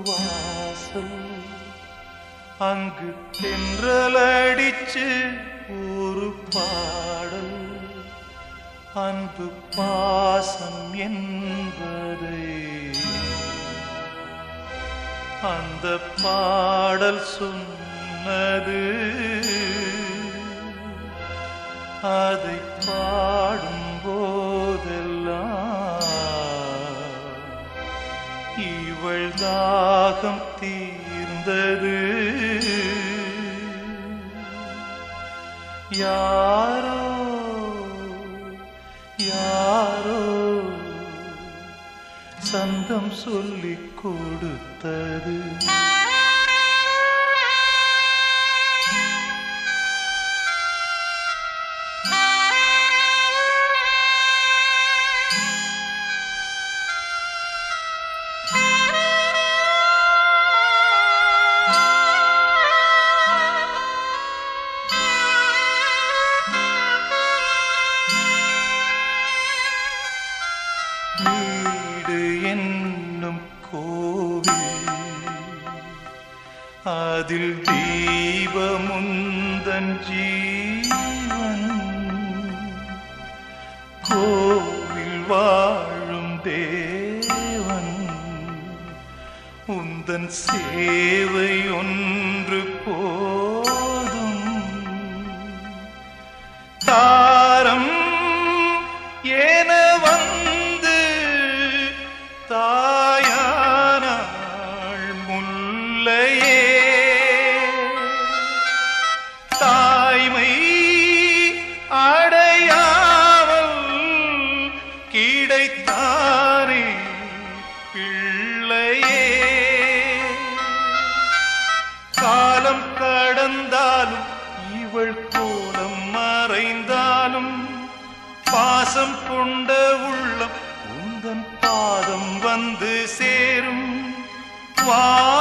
வாசல் அங்கு தென்றலடிச்சு ஒரு பாடல் அன்பு பாசம் என்பதை அந்த பாடல் சொன்னது அதை பாடும் போதெல்லாம் இவள் தாகம் தீர்ந்தது யாரோ யாரோ சந்தம் சொல்லிக் கொடுத்தது வீடு என்னும் கோவில் அதில் தீபமுந்தன் ஜீவன் கோவில் வாழும் தேவன் உந்தன் சேவை ஒன்று போதும் தாரம் ஏன வந்து தாயானாள் முல்லையே தாய்மை அடையாமல் கிடைத்தாரே பிள்ளையே காலம் கடந்தாலும் இவள் கோலம் மறைந்தாலும் பாசம் கொண்ட உள்ளம் உந்தன் பாதம் வந்து சேரும் வா